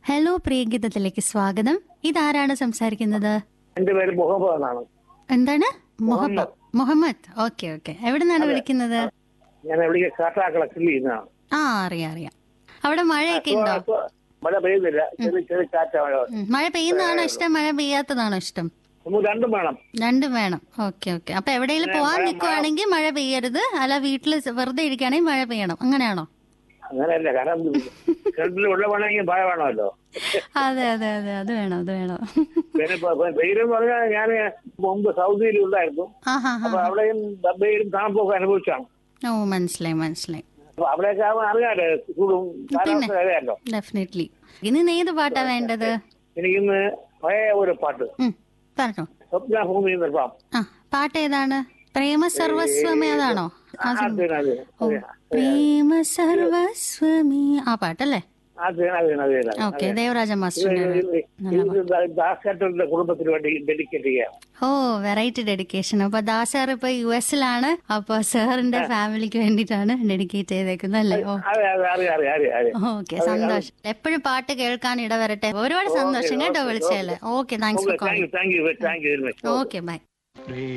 Hello പ്രിയഗീതത്തിലേക്ക് സ്വാഗതം ഇതാരാണ് സംസാരിക്കുന്നത് എന്റെ പേര് മുഹമ്മദ് എന്നാണ് എന്താണ് മുഹമ്മദ് മുഹമ്മദ് ഓക്കെ ഓക്കെ എവിടെ നിന്നാണ് വിളിക്കുന്നത് ഞാൻ എവിടെ കാട്ടാക്കള കിള്ളി ചെയ്യുന്നതാണ് ആ അറിയാം അറിയാം അവിടെ മഴയൊക്കെ ഉണ്ടോ അപ്പൊ മഴ പെയ്യുന്നില്ല ചെറിയ ചെറിയ കാറ്റ മഴ ഉം, മഴ പെയ്യുന്നതാണോ ഇഷ്ടം മഴ പെയ്യാത്തതാണോ ഇഷ്ടം നമുക്ക് രണ്ടും വേണം രണ്ടും വേണം ഓക്കെ ഓക്കെ അപ്പൊ എവിടെയെങ്കിലും പോവാൻ നിൽക്കുവാണെങ്കിൽ മഴ പെയ്യരുത് അല്ല വീട്ടിൽ വെറുതെ ഇരിക്കുകയാണെങ്കിൽ മഴ പെയ്യണം അങ്ങനെയാണോ അങ്ങനെയല്ല കാരണം കിണറ്റിൽ വെള്ളം വേണമെങ്കിൽ മഴ വേണമല്ലോ അതെ അതെ അതെ അത് വേണം അത് വേണം പിന്നെ ഇപ്പൊ വെയിലെന്ന് പറഞ്ഞാൽ ഞാൻ മുമ്പ് സൗദിയിൽ ഉണ്ടായിരുന്നു ആ ഹാ ഹാ അപ്പൊ അവിടെയും ദബയിലും തണുപ്പൊക്കെ അനുഭവിച്ചാണ് ഓ മനസ്സിലായി മനസ്സിലായി അപ്പൊ അവിടെയൊക്കെ ആവുമ്പോൾ അറിയാലോ ചൂടും കാലാവസ്ഥ അറിയാലോ ഡെഫിനറ്റ്ലി ഇന്ന് ഏത് പാട്ടാ വേണ്ടത് എനിക്കിന്ന് പഴയ ഒരു പാട്ട് ഉം, പറഞ്ഞോ സ്വപ്നഭൂമി നിർമ്മാം ആ പാട്ട് ഏതാണ് പ്രേമ സർവസ്വമേ അതാണോ ആ സിനിമ. അതിന് അത് ഓ, പ്രേമ സർവസ്വമേ ആ പാട്ടല്ലേ അതിന് അതിന് അതിന് ഓക്കെ ദേവരാജ മാസ്റ്ററിന്റെ ദാസേട്ടന്റെ കുടുംബത്തിന് വേണ്ടി ഡെഡിക്കേറ്റ് ചെയ്യാം ഓ വെറൈറ്റി ഡെഡിക്കേഷൻ അപ്പൊ ദാസ് സാർ ഇപ്പൊ യു എസിലാണ് അപ്പൊ സാറിന്റെ ഫാമിലിക്ക് വേണ്ടിയിട്ടാണ് ഡെഡിക്കേറ്റ് ചെയ്തേക്കുന്നത് അല്ലേ ഓ അതെ അതെ അറിയാം അറിയാം അറിയാം അറിയാം ഓക്കെ സന്തോഷം എപ്പോഴും പാട്ട് കേൾക്കാൻ ഇടവരട്ടെ ഒരുപാട് സന്തോഷം കേട്ടോ വിളിച്ചല്ലേ okay thanks for thank calling you thank you thank you very much okay by